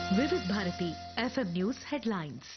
వివిధ Bharati FM news headlines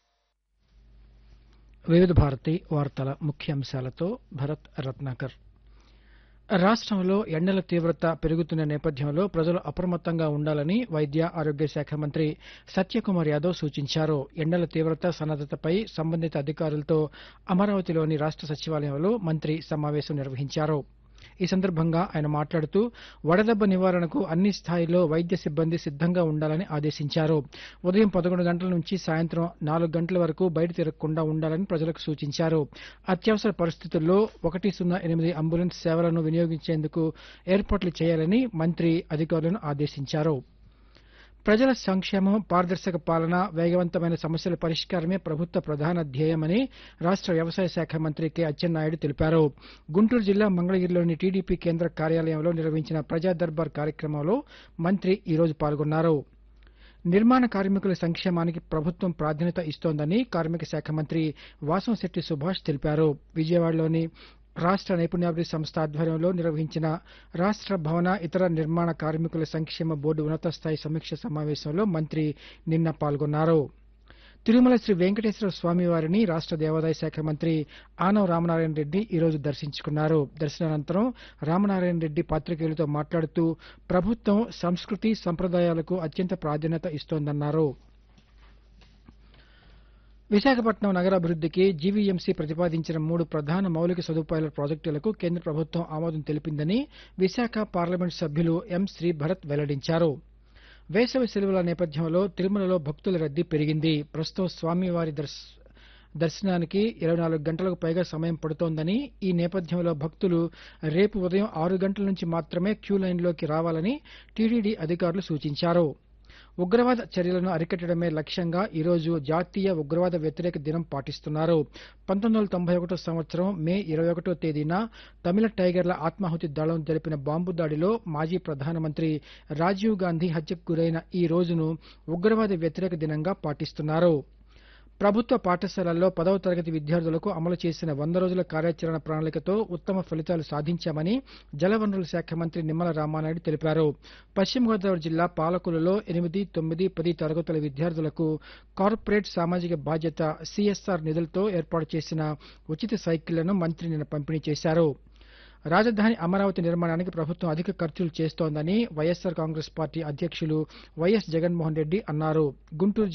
వివిధ భారతి వార్తల ముఖ్యాంశాలతో భరత్ రత్నాకర్ రాష్ట్రంలో ఎండల తీవ్రత పెరుగుతున్న నేపథ్యంలో ప్రజలు అప్రమత్తంగా ఉండాలని వైద్య ఆరోగ్య శాఖ మంత్రి సత్యకుమార్ యాదవ్ సూచించారు ఎండల తీవ్రత సన్నద్దతపై సంబంధిత అధికారులతో అమరావతిలోని రాష్ట్ర సచివాలయంలో మంత్రి సమావేశం నిర్వహించారు ఈ సందర్భంగా ఆయన మాట్లాడుతూ వడదెబ్బ నివారణకు అన్ని స్థాయిల్లో వైద్య సిబ్బంది సిద్దంగా ఉండాలని ఆదేశించారు ఉదయం పదకొండు గంటల నుంచి సాయంత్రం నాలుగు గంటల వరకు బయట తిరగకుండా ఉండాలని ప్రజలకు సూచించారు అత్యవసర పరిస్థితుల్లో ఒకటి సున్నా ఎనిమిది అంబులెన్స్ సేవలను వినియోగించేందుకు ఏర్పాట్లు చేయాలని మంత్రి అధికారులను ఆదేశించారు ప్రజల సంక్షేమం పారదర్శక పాలన వేగవంతమైన సమస్యల పరిష్కారమే ప్రభుత్వ ప్రధాన ధ్యేయమని రాష్ట్ర వ్యవసాయ శాఖ మంత్రి కె అచ్చెన్నాయుడు తెలిపారు గుంటూరు జిల్లా మంగళగిరిలోని టీడీపీ కేంద్ర కార్యాలయంలో నిర్వహించిన ప్రజా దర్బార్ కార్యక్రమంలో మంత్రి ఈరోజు పాల్గొన్నారు నిర్మాణ కార్మికుల సంక్షేమానికి ప్రభుత్వం ప్రాధాన్యత ఇస్తోందని కార్మిక శాఖ మంత్రి వాసంశెట్టి సుభాష్ తెలిపారు విజయవాడలోని రాష్ట్ర నైపుణ్యాభివృద్ధి సంస్థ ఆధ్వర్యంలో నిర్వహించిన రాష్ట్ర భవన ఇతర నిర్మాణ కార్మికుల సంక్షేమ బోర్డు ఉన్నత స్థాయి సమీక్ష సమావేశంలో మంత్రి నిన్న పాల్గొన్నారు తిరుమల శ్రీ వెంకటేశ్వర స్వామి వారిని రాష్ట్ర దేవాదాయ శాఖ మంత్రి ఆనవ రామనారాయణ రెడ్డి ఈరోజు దర్శించుకున్నారు దర్శనానంతరం రామనారాయణ రెడ్డి పాత్రికేయులతో మాట్లాడుతూ ప్రభుత్వం సంస్కృతి సంప్రదాయాలకు అత్యంత ప్రాధాన్యత ఇస్తోందన్నారు విశాఖపట్నం నగరాభివృద్ధికి జీవీఎంసీ ప్రతిపాదించిన మూడు ప్రధాన మౌలిక సదుపాయాల ప్రాజెక్టులకు కేంద్ర ప్రభుత్వం ఆమోదం తెలిపిందని విశాఖ పార్లమెంట్ సభ్యులు ఎం శ్రీ భరత్ వెల్లడించారు వేసవి సెలవుల నేపథ్యంలో తిరుమలలో భక్తుల రద్దీ పెరిగింది ప్రస్తుతం స్వామివారి దర్శ దర్శనానికి ఇరవై నాలుగు గంటలకు పైగా సమయం పడుతోందని ఈ నేపథ్యంలో భక్తులు రేపు ఉదయం ఆరు గంటల నుంచి మాత్రమే క్యూ లైన్లోకి రావాలని టీటీడీ అధికారులు సూచించారు ఉగ్రవాద చర్యలను అరికట్టడమే లక్ష్యంగా ఈరోజు జాతీయ ఉగ్రవాద వ్యతిరేక దినం పాటిస్తున్నారు పంతొమ్మిది వందల తొంభై ఒకటో సంవత్సరం మే ఇరవై ఒకటో తేదీన తమిళ టైగర్ల ఆత్మాహుతి దళం జరిపిన బాంబు దాడిలో మాజీ ప్రధానమంత్రి రాజీవ్ గాంధీ హత్యకు గురైన ఈ రోజును ఉగ్రవాద వ్యతిరేక దినంగా పాటిస్తున్నారు ప్రభుత్వ పాఠశాలల్లో పదవ తరగతి విద్యార్థులకు అమలు చేసిన వంద రోజుల కార్యాచరణ ప్రణాళికతో ఉత్తమ ఫలితాలు సాధించామని జలవనరుల శాఖ మంత్రి నిమ్మల రామానాయుడు తెలిపారు పశ్చిమ గోదావరి జిల్లా పాలకులలో ఎనిమిది తొమ్మిది పది తరగతుల విద్యార్థులకు కార్పొరేట్ సామాజిక బాధ్యత సిఎస్ఆర్ నిధులతో ఏర్పాటు చేసిన ఉచిత సైకిళ్లను మంత్రి నిన్న పంపిణీ చేశారు రాజధాని అమరావతి నిర్మాణానికి ప్రభుత్వం అధిక ఖర్చులు చేస్తోందని వైఎస్సార్ కాంగ్రెస్ పార్టీ అధ్యక్షులు వైఎస్ జగన్మోహన్ రెడ్డి అన్నారు గుంటూరు